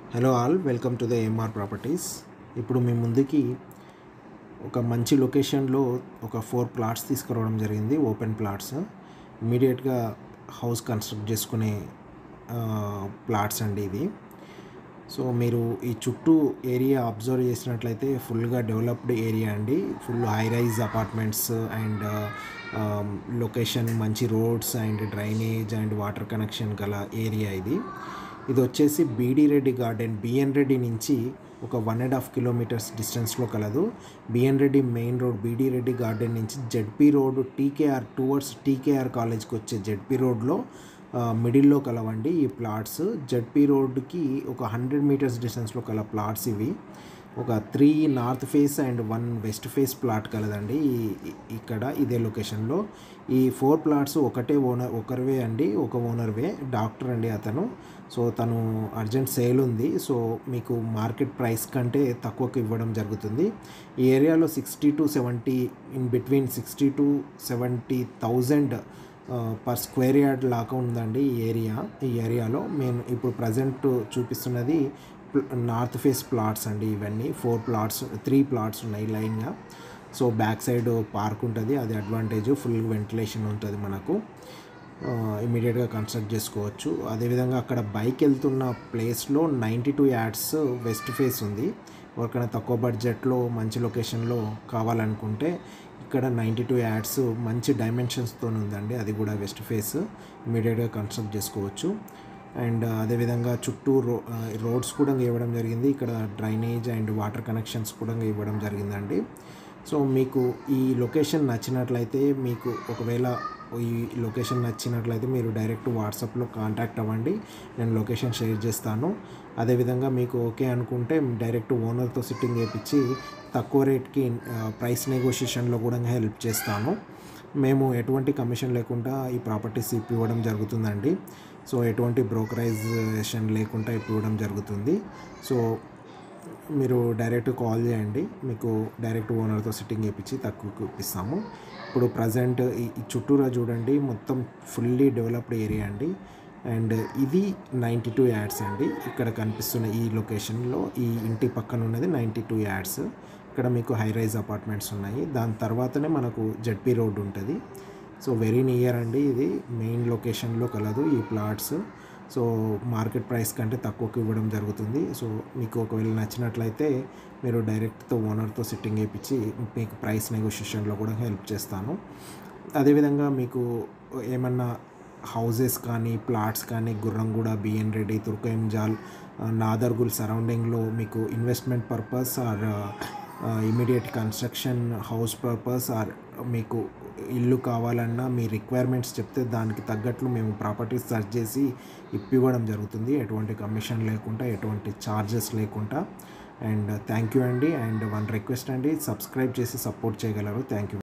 hello all welcome to the MR properties ఇప్పుడు మీ ముందుకి ఒక మంచి లొకేషన్లో ఒక ఫోర్ ప్లాట్స్ తీసుకురావడం జరిగింది ఓపెన్ ప్లాట్స్ ఇమీడియట్గా హౌస్ కన్స్ట్రక్ట్ చేసుకునే ప్లాట్స్ అండి ఇది సో మీరు ఈ చుట్టూ ఏరియా అబ్జర్వ్ చేసినట్లయితే ఫుల్గా డెవలప్డ్ ఏరియా అండి full high rise apartments and location మంచి roads and drainage and water connection గల ఏరియా ఇది ఇది వచ్చేసి BD Reddy garden BN Reddy నుంచి ఒక వన్ అండ్ హాఫ్ కిలోమీటర్స్ డిస్టెన్స్లో కలదు BN Reddy main road BD Reddy garden నుంచి ZP road TKR towards TKR కాలేజ్కి వచ్చే జెడ్పీ రోడ్లో మిడిల్లో కలవండి ఈ ప్లాట్స్ జెడ్పీ రోడ్కి ఒక హండ్రెడ్ మీటర్స్ డిస్టెన్స్లో కల ప్లాట్స్ ఇవి ఒక three north face and one west face plot కలదండి ఈ ఇక్కడ ఇదే లొకేషన్లో ఈ ఫోర్ ప్లాట్స్ ఒకటే ఓనర్ ఒకరివే అండి ఒక ఓనర్వే డాక్టర్ అండి అతను సో తను అర్జెంట్ సేల్ ఉంది సో మీకు మార్కెట్ ప్రైస్ కంటే తక్కువకి ఇవ్వడం జరుగుతుంది ఈ ఏరియాలో sixty to seventy in between sixty to seventy thousand per square yard లాగా ఉందండి ఈ ఏరియా ఈ ఏరియాలో మేము ఇప్పుడు ప్రజెంట్ చూపిస్తున్నది నార్త్ ఫేస్ ప్లాట్స్ అండి ఇవన్నీ ఫోర్ ప్లాట్స్ త్రీ ప్లాట్స్ ఉన్నాయి లైన్గా సో బ్యాక్ సైడ్ పార్క్ ఉంటుంది అది అడ్వాంటేజ్ ఫుల్ వెంటిలేషన్ ఉంటుంది మనకు ఇమీడియట్గా కన్స్ట్రక్ట్ చేసుకోవచ్చు అదేవిధంగా అక్కడ బైక్ వెళ్తున్న ప్లేస్లో ninety two yards west face ఉంది ఎవరికైనా తక్కువ బడ్జెట్లో మంచి లొకేషన్లో కావాలనుకుంటే ఇక్కడ నైంటీ టూ యాడ్స్ మంచి డైమెన్షన్స్తో ఉందండి అది కూడా వెస్ట్ ఫేస్ ఇమీడియట్గా కన్స్ట్రక్ట్ చేసుకోవచ్చు అండ్ అదేవిధంగా చుట్టూ రో రోడ్స్ కూడా ఇవ్వడం జరిగింది ఇక్కడ డ్రైనేజ్ అండ్ వాటర్ కనెక్షన్స్ కూడా ఇవ్వడం జరిగిందండి సో మీకు ఈ లొకేషన్ నచ్చినట్లయితే మీకు ఒకవేళ ఈ లొకేషన్ నచ్చినట్లయితే మీరు డైరెక్ట్ వాట్సాప్లో కాంటాక్ట్ అవ్వండి నేను లొకేషన్ షేర్ చేస్తాను అదేవిధంగా మీకు ఓకే అనుకుంటే డైరెక్ట్ ఓనర్తో సిట్టింగ్ చేయించి తక్కువ రేట్కి ప్రైస్ నెగోషియేషన్లో కూడా హెల్ప్ చేస్తాను మేము ఎటువంటి కమిషన్ లేకుండా ఈ ప్రాపర్టీస్ ఇప్పివ్వడం జరుగుతుందండి సో ఎటువంటి బ్రోకరైజేషన్ లేకుండా ఇప్పివ్వడం జరుగుతుంది సో మీరు డైరెక్ట్ కాల్ చేయండి మీకు డైరెక్ట్ ఓనర్తో సిట్టింగ్ చేయించి తక్కువకి ఇప్పిస్తాము ఇప్పుడు ప్రజెంట్ ఈ చుట్టూరా చూడండి మొత్తం ఫుల్లీ డెవలప్డ్ ఏరియా అండి అండ్ ఇది నైంటీ టూ యాడ్స్ అండి ఇక్కడ కనిపిస్తున్న ఈ లొకేషన్లో ఈ ఇంటి పక్కన ఉన్నది నైంటీ టూ యాడ్స్ ఇక్కడ మీకు హై రైజ్ అపార్ట్మెంట్స్ ఉన్నాయి దాని తర్వాతనే మనకు జెడ్పీ రోడ్ ఉంటుంది సో వెరీ నియర్ అండి ఇది మెయిన్ లొకేషన్లో కలదు ఈ ప్లాట్స్ సో మార్కెట్ ప్రైస్ కంటే తక్కువకి ఇవ్వడం జరుగుతుంది సో మీకు ఒకవేళ నచ్చినట్లయితే మీరు డైరెక్ట్తో ఓనర్తో సిట్టింగ్ వేయించి మీకు ప్రైస్ నెగోషియేషన్లో కూడా హెల్ప్ చేస్తాను అదేవిధంగా మీకు ఏమన్నా హౌజెస్ కానీ ప్లాట్స్ కానీ గుర్రంగూడ బిఎన్ రెడ్డి తుర్కయంజాల్ నాదర్గుల్ సరౌండింగ్లో మీకు investment purpose or immediate construction house purpose or మీకు ఇల్లు కావాలన్నా మీ రిక్వైర్మెంట్స్ చెప్తే దానికి తగ్గట్లు మేము ప్రాపర్టీస్ సర్చ్ చేసి ఇప్పివ్వడం జరుగుతుంది ఎటువంటి కమిషన్ లేకుండా ఎటువంటి ఛార్జెస్ లేకుండా అండ్ థ్యాంక్ యూ అండి అండ్ వన్ రిక్వెస్ట్ అండి సబ్స్క్రైబ్ చేసి సపోర్ట్ చేయగలరు థ్యాంక్ యూ